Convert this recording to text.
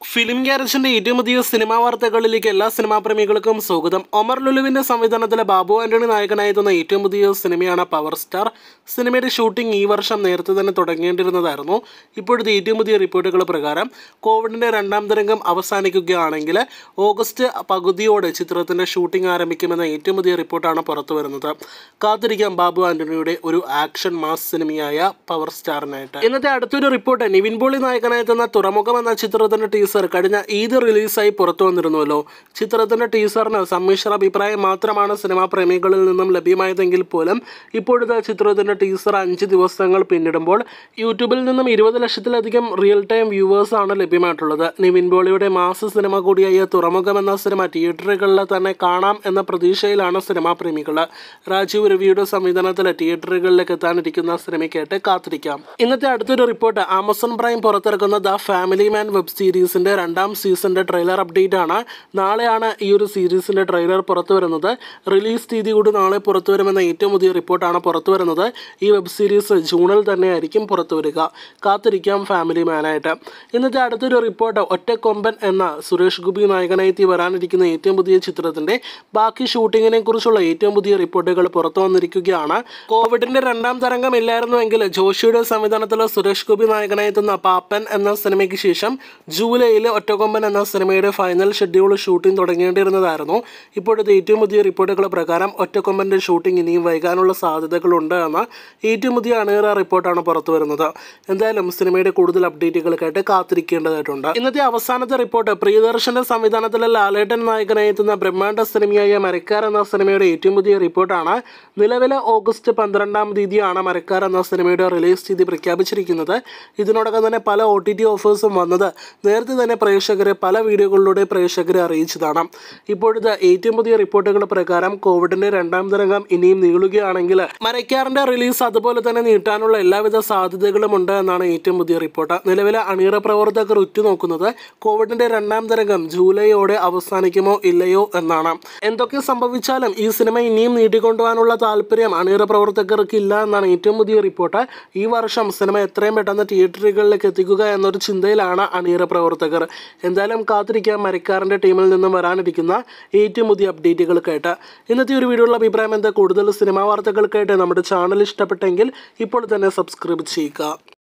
film ഗ്യാരേജിന്റെ ഏറ്റവും പുതിയ cinema വാർത്തകളിലേക്ക് എല്ലാ സിനിമാ പ്രേമികൾക്കും സ്വാഗതം ഒമർ ലുലുവിന്റെ സംവിധാനത്തിലെ ബാബു ആന്റണി നായകനായി എത്തുന്ന ഏറ്റവും പുതിയ സിനിമയാണ് പവർ സ്റ്റാർ സിനിമയുടെ ഷൂട്ടിംഗ് ഈ വർഷം നേരത്തെ തന്നെ തുടങ്ങേണ്ടിരുന്നതായിരുന്നു ഇപ്പോഴത്തെ ഏറ്റവും പുതിയ റിപ്പോർട്ടുകൾ പ്രകാരം കോവിഡിന്റെ രണ്ടാം തരംഗം അവസാനിക്കുകയാണെങ്കിൽ ഓഗസ്റ്റ് പകുതിയോടെ ചിത്രത്തിന്റെ ഷൂട്ടിംഗ് ആരംഭിക്കുമെന്ന ഏറ്റവും പുതിയ റിപ്പോർട്ടാണ് പുറത്തു വരുന്നത് കാത്തിരിക്കാം ബാബു ആന്റണിയുടെ ഒരു ആക്ഷൻ മാസ് സിനിമയായ പവർ സ്റ്റാറിനായിട്ട് ഇന്നത്തെ അടുത്തൊരു റിപ്പോർട്ട് നിവിൻ പോളി നായകനായി എത്തുന്ന തുറമുഖം എന്ന ചിത്രത്തിന്റെ ടീസർ കഴിഞ്ഞ ഈദ് റിലീസായി പുറത്തു വന്നിരുന്നുവല്ലോ ചിത്രത്തിന്റെ ടീസറിന് സമ്മിശ്ര അഭിപ്രായം മാത്രമാണ് സിനിമാ പ്രേമികളിൽ നിന്നും ലഭ്യമായതെങ്കിൽ പോലും ഇപ്പോഴത്തെ ചിത്രത്തിന്റെ ടീസർ അഞ്ച് ദിവസങ്ങൾ പിന്നിടുമ്പോൾ യൂട്യൂബിൽ നിന്നും ഇരുപത് ലക്ഷത്തിലധികം റിയൽ ടൈം വ്യൂവേഴ്സ് ആണ് ലഭ്യമായിട്ടുള്ളത് നിവിൻ പോളിയുടെ മാസ് സിനിമ കൂടിയായ തുറമുഖം എന്ന സിനിമ തിയേറ്ററുകളിൽ തന്നെ കാണാം എന്ന പ്രതീക്ഷയിലാണ് സിനിമാ പ്രേമികൾ രാജീവ് രവിയുടെ സംവിധാനത്തിൽ തിയേറ്ററുകളിലേക്ക് എത്താനിരിക്കുന്ന സിനിമയ്ക്കായിട്ട് കാത്തിരിക്കാം ഇന്നത്തെ അടുത്തൊരു റിപ്പോർട്ട് ആമസോൺ പ്രൈം പുറത്തിറക്കുന്ന ദ ഫാമിലി മാൻ വെബ് സീരീസിന്റെ രണ്ടാം സീസണിന്റെ ട്രെയിലർ അപ്ഡേറ്റ് ആണ് നാളെയാണ് ഈ ഒരു സീരീസിന്റെ ട്രെയിലർ പുറത്തു വരുന്നത് റിലീസ് തീയതി കൂടി നാളെ പുറത്തു വരുമെന്ന ഏറ്റവും പുതിയ റിപ്പോർട്ടാണ് പുറത്തു വരുന്നത് ഈ വെബ് സീരീസ് ജൂണിൽ തന്നെ ആയിരിക്കും പുറത്തു വരിക കാത്തിരിക്കാം ഫാമിലി മാനായിട്ട് ഇന്നത്തെ അടുത്തൊരു റിപ്പോർട്ട് ഒറ്റക്കൊമ്പൻ എന്ന സുരേഷ് ഗോപി നായകനായി എത്തി വരാനിരിക്കുന്ന ഏറ്റവും പുതിയ ചിത്രത്തിന്റെ ബാക്കി ഷൂട്ടിങ്ങിനെ കുറിച്ചുള്ള ഏറ്റവും പുതിയ റിപ്പോർട്ടുകൾ പുറത്തു വന്നിരിക്കുകയാണ് കോവിഡിന്റെ രണ്ടാം തരംഗം ഇല്ലായിരുന്നുവെങ്കിൽ ജോഷിയുടെ സംവിധാനത്തിൽ സുരേഷ് ഗോപി നായകനായി എത്തുന്ന പാപ്പൻ എന്ന സിനിമയ്ക്ക് ശേഷം ജൂലൈയിൽ ഒറ്റക്കൊമ്പൻ എന്ന സിനിമയുടെ ഫൈനൽ ഷെഡ്യൂൾ ഷൂട്ടിംഗ് തുടങ്ങേണ്ടിയിരുന്നതായിരുന്നു ഇപ്പോഴത്തെ ഏറ്റവും പുതിയ റിപ്പോർട്ടുകൾ പ്രകാരം ഒറ്റക്കൊമ്പൻ്റെ ഷൂട്ടിംഗ് ഇനിയും വൈകാനുള്ള സാധ്യതകളുണ്ട് എന്ന ഏറ്റവും പുതിയ അണേറ റിപ്പോർട്ടാണ് പുറത്തു വരുന്നത് എന്തായാലും സിനിമയുടെ കൂടുതൽ അപ്ഡേറ്റുകൾക്കായിട്ട് കാത്തിരിക്കേണ്ടതായിട്ടുണ്ട് ഇന്നത്തെ അവസാനത്തെ റിപ്പോർട്ട് പ്രിയദർശന്റെ സംവിധാനത്തിലെ ലാലേട്ടൻ നായകനായി എത്തുന്ന ബ്രഹ്മാണ്ഡ സിനിമയായ മരക്കാർ എന്ന സിനിമയുടെ ഏറ്റവും പുതിയ റിപ്പോർട്ടാണ് നിലവിലെ ഓഗസ്റ്റ് പന്ത്രണ്ടാം തീയതിയാണ് മരക്കാർ എന്ന സിനിമയുടെ റിലീസ് തീയതി പ്രഖ്യാപിച്ചിരിക്കുന്നത് ഇതിനോടകം തന്നെ പല ഒ ടി ടി ഓഫേഴ്സും വന്നത് നേരത്തെ തന്നെ പ്രേക്ഷകരെ പല വീഡിയോകളിലൂടെ പ്രേക്ഷകരെ അറിയിച്ചതാണ് ഇപ്പോഴത്തെ ഏറ്റവും പുതിയ റിപ്പോർട്ടുകൾ പ്രകാരം കോവിഡിന്റെ രണ്ടാം തരംഗം ഇനിയും നീളുകയാണെങ്കിൽ മരക്കാറിന്റെ റിലീസ് അതുപോലെ തന്നെ നീട്ടാനുള്ള എല്ലാവിധ സാധ്യതകളും ഉണ്ട് എന്നാണ് ഏറ്റവും പുതിയ റിപ്പോർട്ട് നിലവിലെ അണിയറ പ്രവർത്തകർ ഉറ്റുനോക്കുന്നത് കോവിഡിന്റെ രണ്ടാം തരംഗം ജൂലൈയോടെ അവസാനിക്കുമോ ഇല്ലയോ എന്നാണ് എന്തൊക്കെ സംഭവിച്ചാലും ഈ സിനിമ ഇനിയും നീട്ടിക്കൊണ്ടുപോകാനുള്ള താല്പര്യം അണിയറ പ്രവർത്തകർക്ക് ഇല്ല എന്നാണ് ഏറ്റവും പുതിയ റിപ്പോർട്ട് ഈ വർഷം സിനിമ എത്രയും പെട്ടെന്ന് തിയേറ്ററുകളിലേക്ക് എത്തിക്കുക എന്നൊരു ചിന്തയിലാണ് അണിയറ പ്രവർത്തകർ എന്തായാലും കാത്തിരിക്കാൻ മരിക്കാറിൻ്റെ ടീമിൽ നിന്നും വരാനിരിക്കുന്ന ഏറ്റവും പുതിയ അപ്ഡേറ്റുകൾക്കായിട്ട് ഇന്നത്തെ ഒരു വീഡിയോയുള്ള അഭിപ്രായം എന്താ കൂടുതൽ സിനിമാ വാർത്തകൾക്കായിട്ട് നമ്മുടെ ചാനൽ ഇഷ്ടപ്പെട്ടെങ്കിൽ ഇപ്പോൾ തന്നെ സബ്സ്ക്രൈബ് ചെയ്യുക